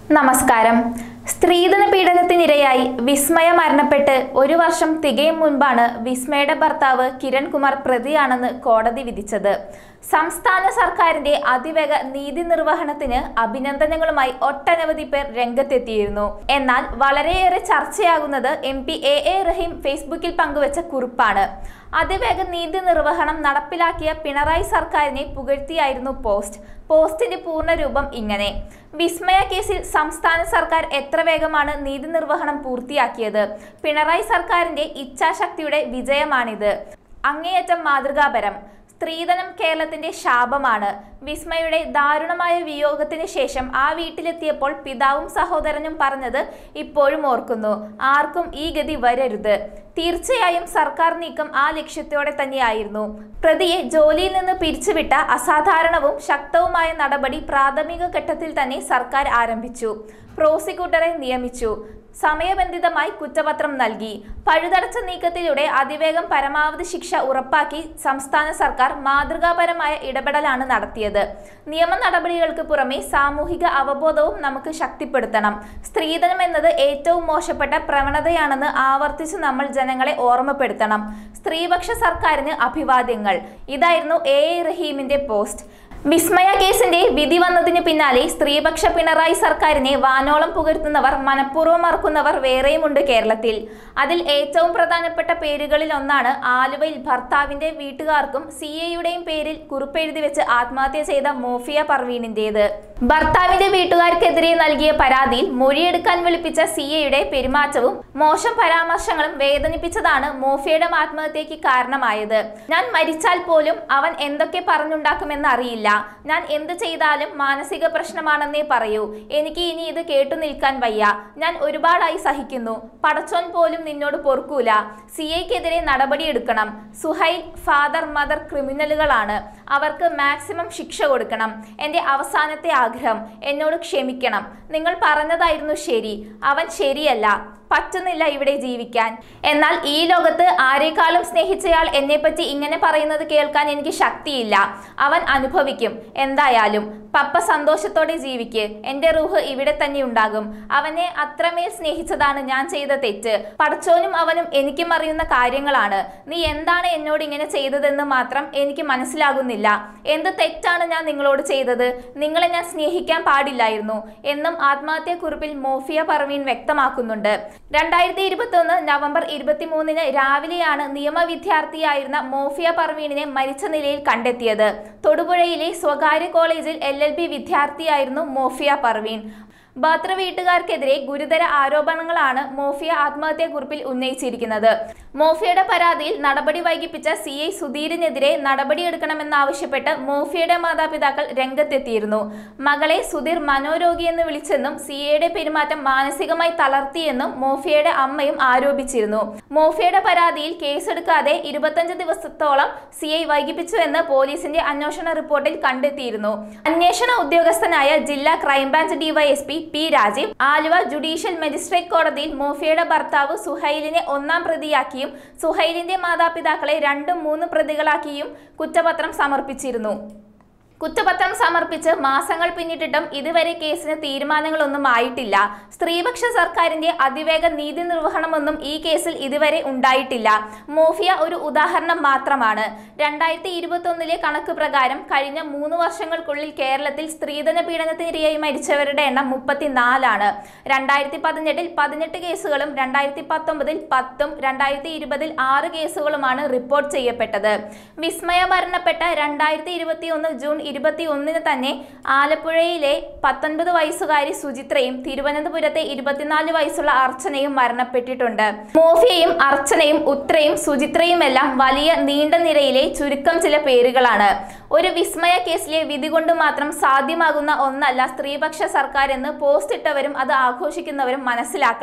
നമസ്കാരം സ്ത്രീധന പീഡനത്തിനിരയായി വിസ്മയ മരണപ്പെട്ട് ഒരു വർഷം തികയും മുൻപാണ് വിസ്മയുടെ ഭർത്താവ് കിരൺ കുമാർ പ്രതിയാണെന്ന് കോടതി വിധിച്ചത് സംസ്ഥാന സർക്കാരിന്റെ അതിവേഗ നീതി നിർവഹണത്തിന് അഭിനന്ദനങ്ങളുമായി ഒട്ടനവധി പേർ രംഗത്തെത്തിയിരുന്നു എന്നാൽ വളരെയേറെ ചർച്ചയാകുന്നത് M P A A Rahim ഫേസ്ബുക്കിൽ പങ്കുവച്ച കുറിപ്പാണ് അതിവേഗ നീതി നിർവഹണം നടപ്പിലാക്കിയ പിണറായി സർക്കാരിനെ പുകഴ്ത്തിയായിരുന്നു പോസ്റ്റ് പോസ്റ്റിന്റെ പൂർണ്ണരൂപം ഇങ്ങനെ വിസ്മയ കേസിൽ സംസ്ഥാന സർക്കാർ എത്ര വേഗമാണ് നീതി നിർവഹണം പൂർത്തിയാക്കിയത് പിണറായി സർക്കാരിന്റെ ഇച്ഛാശക്തിയുടെ വിജയമാണിത് അങ്ങേയറ്റം മാതൃകാപരം സ്ത്രീധനം കേരളത്തിന്റെ ശാപമാണ് വിസ്മയുടെ ദാരുണമായ വിയോഗത്തിന് ശേഷം ആ വീട്ടിലെത്തിയപ്പോൾ പിതാവും സഹോദരനും പറഞ്ഞത് ഇപ്പോഴും ഓർക്കുന്നു ആർക്കും ഈ ഗതി വരരുത് തീർച്ചയായും സർക്കാർ നീക്കം ആ ലക്ഷ്യത്തോടെ തന്നെയായിരുന്നു പ്രതിയെ ജോലിയിൽ നിന്ന് പിരിച്ചുവിട്ട അസാധാരണവും ശക്തവുമായ നടപടി പ്രാഥമിക ഘട്ടത്തിൽ തന്നെ സർക്കാർ ആരംഭിച്ചു പ്രോസിക്യൂട്ടറെ നിയമിച്ചു സമയബന്ധിതമായി കുറ്റപത്രം നൽകി പഴുതടച്ച നീക്കത്തിലൂടെ അതിവേഗം പരമാവധി ശിക്ഷ ഉറപ്പാക്കി സംസ്ഥാന സർക്കാർ മാതൃകാപരമായ ഇടപെടലാണ് നടത്തിയത് നിയമ നടപടികൾക്ക് പുറമെ സാമൂഹിക അവബോധവും നമുക്ക് ശക്തിപ്പെടുത്തണം സ്ത്രീധനം എന്നത് ഏറ്റവും മോശപ്പെട്ട പ്രവണതയാണെന്ന് ആവർത്തിച്ച് നമ്മൾ ജനങ്ങളെ ഓർമ്മപ്പെടുത്തണം സ്ത്രീപക്ഷ സർക്കാരിന് അഭിവാദ്യങ്ങൾ ഇതായിരുന്നു എ എ റഹീമിന്റെ പോസ്റ്റ് വിസ്മയ കേസിന്റെ വിധി വന്നതിന് പിന്നാലെ സ്ത്രീപക്ഷ പിണറായി സർക്കാരിനെ വാനോളം പുകഴ്ത്തുന്നവർ മനഃപൂർവ്വം മറക്കുന്നവർ വേറെയുമുണ്ട് കേരളത്തിൽ അതിൽ ഏറ്റവും പ്രധാനപ്പെട്ട പേരുകളിൽ ഒന്നാണ് ആലുവയിൽ ഭർത്താവിന്റെ വീട്ടുകാർക്കും സി എയുടെയും പേരിൽ കുറിപ്പെഴുതി വെച്ച് ആത്മഹത്യ ചെയ്ത മോഫിയ പർവീണിന്റേത് ഭർത്താവിന്റെ വീട്ടുകാർക്കെതിരെ നൽകിയ പരാതിയിൽ മൊഴിയെടുക്കാൻ വിളിപ്പിച്ച സി എയുടെ പെരുമാറ്റവും മോശം പരാമർശങ്ങളും വേദനിപ്പിച്ചതാണ് മോഫിയയുടെ ആത്മഹത്യക്ക് കാരണമായത് ഞാൻ മരിച്ചാൽ പോലും അവൻ എന്തൊക്കെ പറഞ്ഞുണ്ടാക്കുമെന്ന് അറിയില്ല ഞാൻ എന്ത് ചെയ്താലും മാനസിക പ്രശ്നമാണെന്നേ പറയൂ എനിക്ക് ഇനി ഇത് കേട്ടു നിൽക്കാൻ വയ്യ ഞാൻ ഒരുപാടായി സഹിക്കുന്നു പടച്ചോൻ പോലും നിന്നോട് പൊറുക്കൂല സി എക്കെതിരെ നടപടിയെടുക്കണം സുഹൈൽ ഫാദർ മദർ ക്രിമിനലുകളാണ് അവർക്ക് മാക്സിമം ശിക്ഷ കൊടുക്കണം എൻ്റെ അവസാനത്തെ ആഗ്രഹം എന്നോട് ക്ഷമിക്കണം നിങ്ങൾ പറഞ്ഞതായിരുന്നു ശരി അവൻ ശരിയല്ല പറ്റുന്നില്ല ഇവിടെ ജീവിക്കാൻ എന്നാൽ ഈ ലോകത്ത് ആരെക്കാളും സ്നേഹിച്ചയാൾ എന്നെപ്പറ്റി ഇങ്ങനെ പറയുന്നത് കേൾക്കാൻ എനിക്ക് ശക്തിയില്ല അവൻ അനുഭവിക്കും എന്തായാലും പപ്പ സന്തോഷത്തോടെ ജീവിക്ക് എൻ്റെ റൂഹ് ഇവിടെ തന്നെ ഉണ്ടാകും അവനെ അത്രമേൽ സ്നേഹിച്ചതാണ് ഞാൻ ചെയ്ത തെറ്റ് പടച്ചോനും അവനും എനിക്കും അറിയുന്ന കാര്യങ്ങളാണ് നീ എന്താണ് എന്നോട് ഇങ്ങനെ ചെയ്തതെന്ന് മാത്രം എനിക്ക് മനസ്സിലാകുന്നില്ല എന്ത് തെറ്റാണ് ഞാൻ നിങ്ങളോട് ചെയ്തത് നിങ്ങളെ ഞാൻ സ്നേഹിക്കാൻ പാടില്ലായിരുന്നു എന്നും ആത്മഹത്യാക്കുറിപ്പിൽ മോഫിയ പർവീൻ വ്യക്തമാക്കുന്നുണ്ട് രണ്ടായിരത്തി ഇരുപത്തി ഒന്ന് നവംബർ ഇരുപത്തിമൂന്നിന് രാവിലെയാണ് നിയമ വിദ്യാർത്ഥിയായിരുന്ന മോഫിയ പർവീണിനെ മരിച്ച നിലയിൽ കണ്ടെത്തിയത് തൊടുപുഴയിലെ സ്വകാര്യ കോളേജിൽ എൽ എൽ ബി വിദ്യാർത്ഥിയായിരുന്നു മോഫിയ പർവീൺ ഭർത്തൃ വീട്ടുകാർക്കെതിരെ ഗുരുതര ആരോപണങ്ങളാണ് മോഫിയ ആത്മഹത്യാക്കുറിപ്പിൽ ഉന്നയിച്ചിരിക്കുന്നത് മോഫിയയുടെ പരാതിയിൽ നടപടി വൈകിപ്പിച്ച സി ഐ സുധീരിനെതിരെ നടപടിയെടുക്കണമെന്നാവശ്യപ്പെട്ട് മോഫിയയുടെ മാതാപിതാക്കൾ രംഗത്തെത്തിയിരുന്നു മകളെ സുധീർ മനോരോഗിയെന്ന് വിളിച്ചെന്നും സി ഐയുടെ പെരുമാറ്റം മാനസികമായി തളർത്തിയെന്നും മോഫിയയുടെ അമ്മയും ആരോപിച്ചിരുന്നു മോഫിയയുടെ പരാതിയിൽ കേസെടുക്കാതെ ഇരുപത്തഞ്ച് ദിവസത്തോളം സി ഐ വൈകിപ്പിച്ചുവെന്ന് പോലീസിന്റെ അന്വേഷണ റിപ്പോർട്ടിൽ കണ്ടെത്തിയിരുന്നു അന്വേഷണ ഉദ്യോഗസ്ഥനായ ജില്ലാ crime branch DySP P Rajeev Aluva judicial magistrate കോടതിയിൽ മോഫിയയുടെ ഭർത്താവ് സുഹൈലിനെ ഒന്നാം പ്രതിയാക്കിയും സുഹൈലിന്റെ മാതാപിതാക്കളെ രണ്ടും മൂന്ന് പ്രതികളാക്കിയും കുറ്റപത്രം സമർപ്പിച്ചിരുന്നു കുറ്റപത്രം സമർപ്പിച്ച് മാസങ്ങൾ പിന്നിട്ടിട്ടും ഇതുവരെ കേസിന് തീരുമാനങ്ങളൊന്നും ആയിട്ടില്ല സ്ത്രീപക്ഷ സർക്കാരിന്റെ അതിവേഗ നീതി നിർവഹണമൊന്നും ഈ കേസിൽ ഇതുവരെ ഉണ്ടായിട്ടില്ല മോഫിയ ഒരു ഉദാഹരണം മാത്രമാണ് രണ്ടായിരത്തി ഇരുപത്തൊന്നിലെ കണക്ക് പ്രകാരം കഴിഞ്ഞ മൂന്ന് വർഷങ്ങൾക്കുള്ളിൽ കേരളത്തിൽ സ്ത്രീധന പീഡനത്തിനിരയായി മരിച്ചവരുടെ എണ്ണം മുപ്പത്തിനാലാണ് രണ്ടായിരത്തി പതിനെട്ടിൽ പതിനെട്ട് കേസുകളും രണ്ടായിരത്തി പത്തൊമ്പതിൽ പത്തും രണ്ടായിരത്തി ഇരുപതിൽ ആറ് കേസുകളുമാണ് റിപ്പോർട്ട് ചെയ്യപ്പെട്ടത് വിസ്മയ മരണപ്പെട്ട രണ്ടായിരത്തി ഇരുപത്തി ഒന്ന് ജൂൺ ഇരുപത്തി ഒന്നിന് തന്നെ ആലപ്പുഴയിലെ പത്തൊൻപത് വയസ്സുകാരി സുചിത്രയും തിരുവനന്തപുരത്തെ ഇരുപത്തിനാല് വയസ്സുള്ള അർച്ചനയും മരണപ്പെട്ടിട്ടുണ്ട് മോഫിയയും അർച്ചനയും ഉത്രയും സുചിത്രയുമെല്ലാം വലിയ നീണ്ട നിരയിലെ ചുരുക്കം ചില പേരുകളാണ് ഒരു വിസ്മയ കേസിലെ വിധി കൊണ്ട് മാത്രം സാധ്യമാകുന്ന ഒന്നല്ല സ്ത്രീപക്ഷ സർക്കാർ എന്ന് പോസ്റ്റ് ഇട്ടവരും അത് ആഘോഷിക്കുന്നവരും മനസ്സിലാക്കണം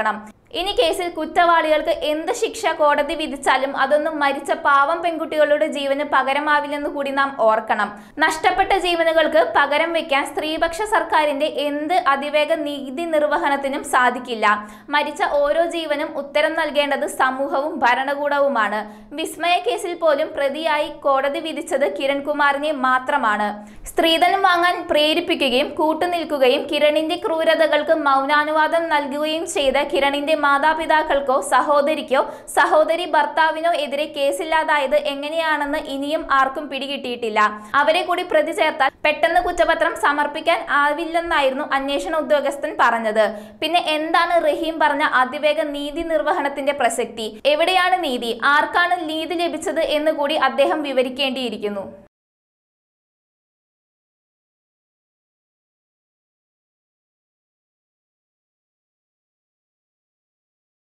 ഇനി കേസിൽ കുറ്റവാളികൾക്ക് എന്ത് ശിക്ഷ കോടതി വിധിച്ചാലും അതൊന്നും മരിച്ച പാവം പെൺകുട്ടികളുടെ ജീവന് പകരമാവില്ലെന്ന് കൂടി നാം ഓർക്കണം നഷ്ടപ്പെട്ട ജീവനുകൾക്ക് പകരം വെക്കാൻ സ്ത്രീപക്ഷ സർക്കാരിന്റെ എന്ത് അതിവേഗ നീതി നിർവഹണത്തിനും സാധിക്കില്ല മരിച്ച ഓരോ ജീവനും ഉത്തരം നൽകേണ്ടത് സമൂഹവും ഭരണകൂടവുമാണ് വിസ്മയ കേസിൽ പോലും പ്രതിയായി കോടതി വിധിച്ചത് കിരൺകുമാറിനെ മാത്രമാണ് സ്ത്രീധനം വാങ്ങാൻ പ്രേരിപ്പിക്കുകയും കൂട്ടുനിൽക്കുകയും കിരണിന്റെ ക്രൂരതകൾക്ക് മൗനാനുവാദം നൽകുകയും ചെയ്ത കിരണിന്റെ മാതാപിതാക്കൾക്കോ സഹോദരിക്കോ സഹോദരി ഭർത്താവിനോ എതിരെ കേസില്ലാതായത് എങ്ങനെയാണെന്ന് ഇനിയും ആർക്കും പിടികിട്ടിയിട്ടില്ല അവരെ കൂടി പ്രതി ചേർത്താൽ പെട്ടെന്ന് കുറ്റപത്രം സമർപ്പിക്കാൻ ആവില്ലെന്നായിരുന്നു അന്വേഷണ ഉദ്യോഗസ്ഥൻ പറഞ്ഞത് പിന്നെ എന്താണ് റഹീം പറഞ്ഞ അതിവേഗ നീതി നിർവഹണത്തിന്റെ പ്രസക്തി എവിടെയാണ് നീതി ആർക്കാണ് നീതി ലഭിച്ചത് എന്ന് കൂടി അദ്ദേഹം വിവരിക്കേണ്ടിയിരിക്കുന്നു